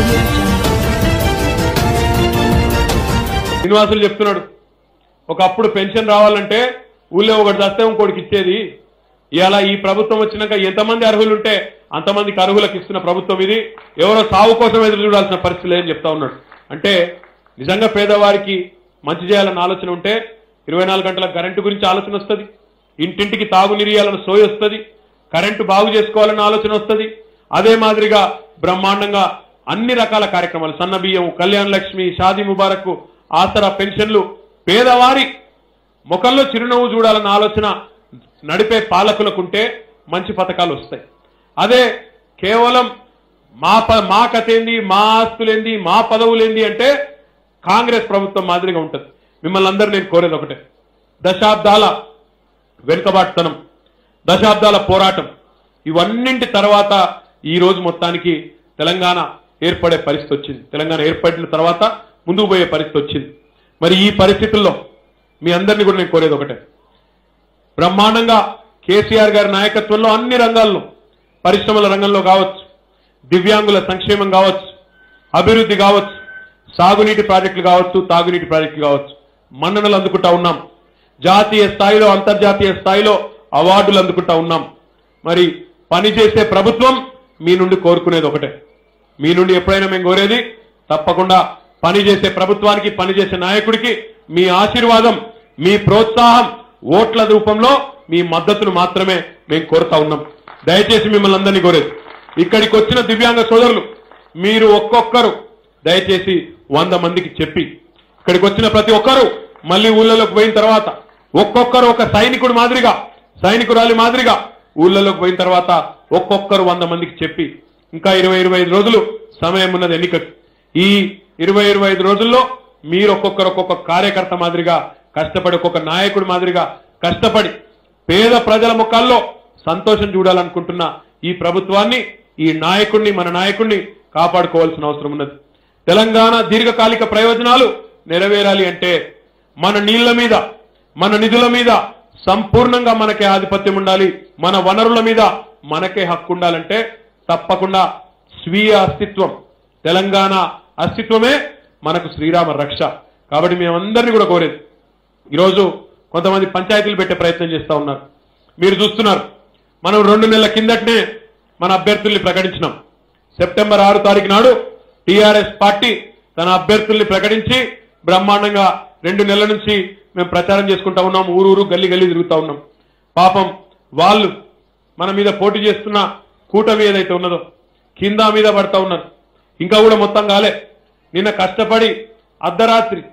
audio jungle. Srinivasulu చెప్తున్నాడు ఒకప్పుడు pension రావాలంటే ఊళ్ళో ఒకటి చస్తే ఇంకోటికి ఇచ్చేది ఇవాళ ఈ ప్రభుత్వం వచ్చినాక ఎంతమంది అర్హులు ఉంటే అంతమందికి అర్హులకు ఇస్తున్న ప్రభుత్వం ఇది ఎవరో సాగు కోసం ఎదురు చూడాల్సిన పరిస్థితి లేదని చెప్తా ఉన్నాడు అంటే నిజంగా పేదవారికి మంచి చేయాలన్న ఆలోచన ఉంటే ఇరవై నాలుగు గంటల కరెంటు గురించి ఆలోచన వస్తుంది ఇంటింటికి తాగునీరు ఇయ్యాలన్న సోయి వస్తుంది కరెంటు బాగు చేసుకోవాలన్న ఆలోచన వస్తుంది అదే మాదిరిగా బ్రహ్మాండంగా అన్ని రకాల కార్యక్రమాలు సన్న బియ్యం కళ్యాణ లక్ష్మి షాదీ ముబారక్ ఆసరా పెన్షన్లు పేదవారి ముఖంలో చిరునవ్వు చూడాలన్న ఆలోచన నడిపే పాలకులకుంటే మంచి పథకాలు వస్తాయి అదే కేవలం మా ప మా కథేంది మా ఆస్తులేంది మా పదవులేంది అంటే కాంగ్రెస్ ప్రభుత్వం మాదిరిగా ఉంటుంది మిమ్మల్ని అందరూ నేను కోరేది ఒకటే దశాబ్దాల వెనుకబాటుతనం దశాబ్దాల పోరాటం ఇవన్నింటి తర్వాత ఈ రోజు మొత్తానికి తెలంగాణ ఏర్పడే పరిస్థితి వచ్చింది తెలంగాణ ఏర్పడిన తర్వాత ముందుకు పోయే పరిస్థితి వచ్చింది మరి ఈ పరిస్థితుల్లో మీ అందరినీ కూడా నేను కోరేది ఒకటే బ్రహ్మాండంగా కేసీఆర్ గారి నాయకత్వంలో అన్ని రంగాల్లో పరిశ్రమల రంగంలో కావచ్చు దివ్యాంగుల సంక్షేమం కావచ్చు అభివృద్ధి కావచ్చు సాగునీటి ప్రాజెక్టులు కావచ్చు తాగునీటి ప్రాజెక్టులు కావచ్చు మన్ననలు అందుకుంటా ఉన్నాం జాతీయ స్థాయిలో అంతర్జాతీయ స్థాయిలో అవార్డులు అందుకుంటా ఉన్నాం మరి పనిచేసే ప్రభుత్వం మీ నుండి కోరుకునేది ఒకటే మీ నుండి ఎప్పుడైనా మేము కోరేది తప్పకుండా పనిచేసే ప్రభుత్వానికి పనిచేసే నాయకుడికి మీ ఆశీర్వాదం మీ ప్రోత్సాహం ఓట్ల రూపంలో మీ మద్దతును మాత్రమే మేము కోరుతా ఉన్నాం దయచేసి మిమ్మల్ని అందరినీ కోరేది ఇక్కడికి వచ్చిన దివ్యాంగ సోదరులు మీరు ఒక్కొక్కరు దయచేసి వంద మందికి చెప్పి ఇక్కడికి వచ్చిన ప్రతి ఒక్కరు మళ్ళీ ఊళ్ళలోకి పోయిన తర్వాత ఒక్కొక్కరు ఒక సైనికుడు మాదిరిగా సైనికురాలి మాదిరిగా ఊళ్ళలోకి పోయిన తర్వాత ఒక్కొక్కరు వంద మందికి చెప్పి ఇంకా ఇరవై ఇరవై ఐదు రోజులు సమయం ఉన్నది ఎన్నికకు ఈ ఇరవై ఇరవై ఐదు రోజుల్లో మీరు ఒక్కొక్కరు ఒక్కొక్క కార్యకర్త మాదిరిగా కష్టపడి ఒక్కొక్క నాయకుడి మాదిరిగా కష్టపడి పేద ప్రజల ముఖాల్లో సంతోషం చూడాలనుకుంటున్న ఈ ప్రభుత్వాన్ని ఈ నాయకుడిని మన నాయకుడిని కాపాడుకోవాల్సిన అవసరం ఉన్నది తెలంగాణ దీర్ఘకాలిక ప్రయోజనాలు నెరవేరాలి అంటే మన నీళ్ల మీద మన నిధుల మీద సంపూర్ణంగా మనకే ఆధిపత్యం ఉండాలి మన వనరుల మీద మనకే హక్కు ఉండాలంటే తప్పకుండా స్వీయ అస్తిత్వం తెలంగాణ అస్తిత్వమే మనకు శ్రీరామ రక్ష కాబట్టి మేమందరినీ కూడా కోరేది ఈరోజు కొంతమంది పంచాయతీలు పెట్టే ప్రయత్నం చేస్తా ఉన్నారు మీరు చూస్తున్నారు మనం రెండు నెలల కిందటనే మన అభ్యర్థుల్ని ప్రకటించినాం సెప్టెంబర్ ఆరు తారీఖు నాడు టీఆర్ఎస్ పార్టీ తన అభ్యర్థుల్ని ప్రకటించి బ్రహ్మాండంగా రెండు నెలల నుంచి మేము ప్రచారం చేసుకుంటా ఉన్నాం ఊరూరు గల్లీ గల్లీ తిరుగుతా ఉన్నాం పాపం వాళ్ళు మన మీద పోటీ చేస్తున్న కూటమి ఏదైతే ఉన్నదో కింద మీద పడతా ఉన్నారు ఇంకా కూడా మొత్తం కాలే నిన్న కష్టపడి అర్ధరాత్రి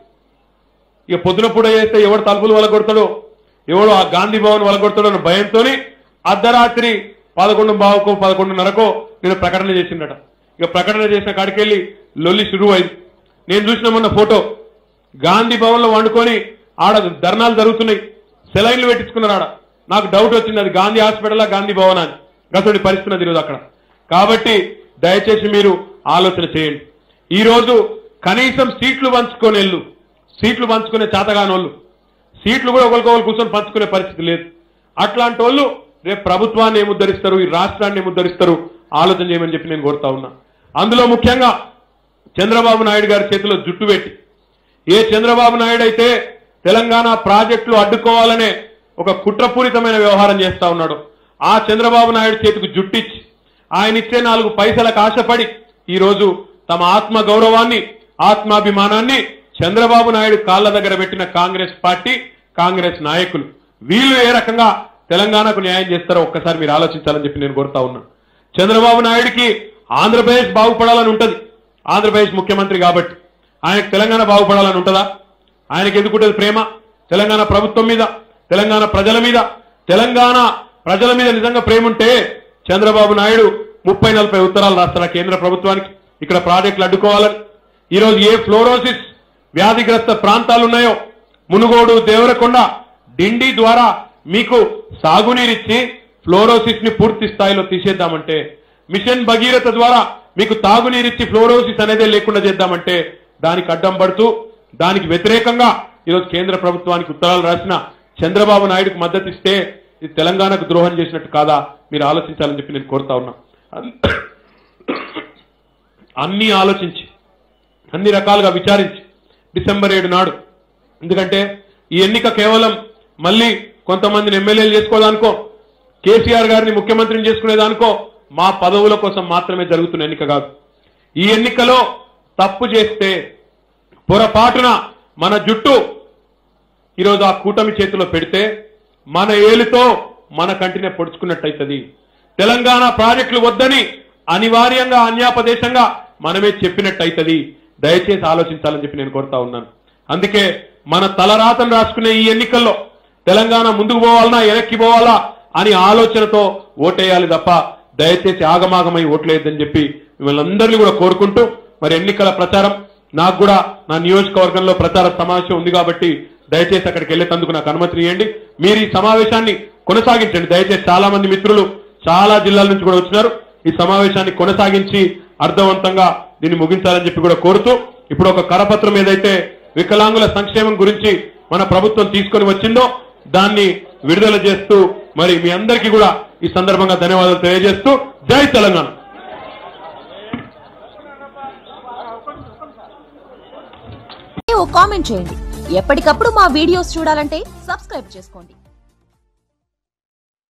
ఇక పొద్దున పూట చేస్తే ఎవడు తలుపులు వలగొడతాడో ఎవడు ఆ గాంధీ భవన్ వలగొడతాడో అన్న భయంతో అర్ధరాత్రి పదకొండు బావుకో పదకొండున్నరకో నేను ప్రకటన చేసిండట ఇక ప్రకటన చేసిన కాడికెళ్ళి లొల్లి శురువు అయింది నేను చూసిన మొన్న ఫోటో గాంధీ భవన్ లో వండుకొని ఆడ ధర్నాలు జరుగుతున్నాయి సెలైన్లు పెట్టించుకున్నారు ఆడ నాకు డౌట్ వచ్చింది అది గాంధీ హాస్పిటల్ గాంధీ భవన్ అని గసడి పరిస్థితి ఉన్నది ఈరోజు అక్కడ కాబట్టి దయచేసి మీరు ఆలోచన చేయండి ఈ రోజు కనీసం సీట్లు పంచుకొని వెళ్ళు సీట్లు పంచుకునే చేతగాని వాళ్ళు సీట్లు కూడా ఒకరికొకరు కూర్చొని పంచుకునే పరిస్థితి లేదు అట్లాంటి వాళ్ళు రేపు ప్రభుత్వాన్ని ఏమి ఉద్ధరిస్తారు ఈ రాష్ట్రాన్ని ఏమి ఉద్ధరిస్తారు ఆలోచన చేయమని చెప్పి నేను కోరుతా ఉన్నా అందులో ముఖ్యంగా చంద్రబాబు నాయుడు గారి చేతిలో జుట్టు పెట్టి ఏ చంద్రబాబు నాయుడు అయితే తెలంగాణ ప్రాజెక్టులు అడ్డుకోవాలనే ఒక కుట్రపూరితమైన వ్యవహారం చేస్తా ఉన్నాడు ఆ చంద్రబాబు నాయుడు చేతికి జుట్టిచ్చి ఆయన ఇచ్చే నాలుగు పైసలకు ఆశపడి ఈ రోజు తమ ఆత్మ గౌరవాన్ని ఆత్మాభిమానాన్ని చంద్రబాబు నాయుడు కాళ్ళ దగ్గర పెట్టిన కాంగ్రెస్ పార్టీ కాంగ్రెస్ నాయకులు వీళ్ళు ఏ రకంగా తెలంగాణకు న్యాయం చేస్తారో ఒక్కసారి మీరు ఆలోచించాలని చెప్పి నేను కోరుతా ఉన్నాను చంద్రబాబు నాయుడికి ఆంధ్రప్రదేశ్ బాగుపడాలని ఉంటది ఆంధ్రప్రదేశ్ ముఖ్యమంత్రి కాబట్టి ఆయనకు తెలంగాణ బాగుపడాలని ఉంటుందా ఆయనకి ఎందుకుంటుంది ప్రేమ తెలంగాణ ప్రభుత్వం మీద తెలంగాణ ప్రజల మీద తెలంగాణ ప్రజల మీద నిజంగా ప్రేమ ఉంటే చంద్రబాబు నాయుడు ముప్పై నలభై ఉత్తరాలు రాస్తారా కేంద్ర ప్రభుత్వానికి ఇక్కడ ప్రాజెక్టులు అడ్డుకోవాలని ఈరోజు ఏ ఫ్లోరోసిస్ వ్యాధిగ్రస్త ప్రాంతాలు ఉన్నాయో మునుగోడు దేవరకొండ డిండి ద్వారా మీకు సాగునీరిచ్చి ఫ్లోరోసిస్ ని పూర్తి స్థాయిలో తీసేద్దామంటే మిషన్ భగీరథ ద్వారా మీకు తాగునీరిచ్చి ఫ్లోరోసిస్ అనేదే లేకుండా చేద్దామంటే దానికి అడ్డం పడుతూ దానికి వ్యతిరేకంగా ఈరోజు కేంద్ర ప్రభుత్వానికి ఉత్తరాలు రాసిన చంద్రబాబు నాయుడుకు మద్దతు ఇస్తే ఇది తెలంగాణకు ద్రోహం చేసినట్టు కాదా మీరు ఆలోచించాలని చెప్పి నేను కోరుతా ఉన్నా అన్ని ఆలోచించి అన్ని రకాలుగా విచారించి డిసెంబర్ ఏడు నాడు ఎందుకంటే ఈ ఎన్నిక కేవలం మళ్ళీ కొంతమందిని ఎమ్మెల్యేలు చేసుకోదానికో కేసీఆర్ గారిని ముఖ్యమంత్రిని చేసుకునేదానికో మా పదవుల కోసం మాత్రమే జరుగుతున్న ఎన్నిక కాదు ఈ ఎన్నికలో తప్పు చేస్తే పొరపాటున మన జుట్టు ఈరోజు ఆ కూటమి చేతిలో పెడితే మన ఏలుతో మన కంటినే పొడుచుకున్నట్టయితది తెలంగాణ ప్రాజెక్టులు వద్దని అనివార్యంగా అన్యాపదేశంగా మనమే చెప్పినట్టయితది దయచేసి ఆలోచించాలని చెప్పి నేను కోరుతా ఉన్నాను అందుకే మన తలరాతను రాసుకునే ఈ ఎన్నికల్లో తెలంగాణ ముందుకు పోవాలనా వెనక్కి పోవాలా అని ఆలోచనతో ఓటేయాలి తప్ప దయచేసి ఆగమాగమై ఓట్లేదని చెప్పి మిమ్మల్ని అందరినీ కూడా కోరుకుంటూ మరి ఎన్నికల ప్రచారం నాకు కూడా నా నియోజకవర్గంలో ప్రచార సమావేశం ఉంది కాబట్టి దయచేసి అక్కడికి వెళ్ళేటందుకు నాకు అనుమతి ఇవ్వండి మీరు ఈ సమావేశాన్ని కొనసాగించండి దయచేసి చాలా మంది మిత్రులు చాలా జిల్లాల నుంచి కూడా వచ్చినారు ఈ సమావేశాన్ని కొనసాగించి అర్థవంతంగా దీన్ని ముగించాలని చెప్పి కూడా కోరుతూ ఇప్పుడు ఒక కరపత్రం ఏదైతే వికలాంగుల సంక్షేమం గురించి మన ప్రభుత్వం తీసుకొని వచ్చిందో దాన్ని విడుదల చేస్తూ మరి మీ అందరికీ కూడా ఈ సందర్భంగా ధన్యవాదాలు తెలియజేస్తూ జై తెలంగాణ ఓ కామెంట్ చేయండి ఎప్పటికప్పుడు మా వీడియోస్ చూడాలంటే సబ్స్క్రైబ్ చేసుకోండి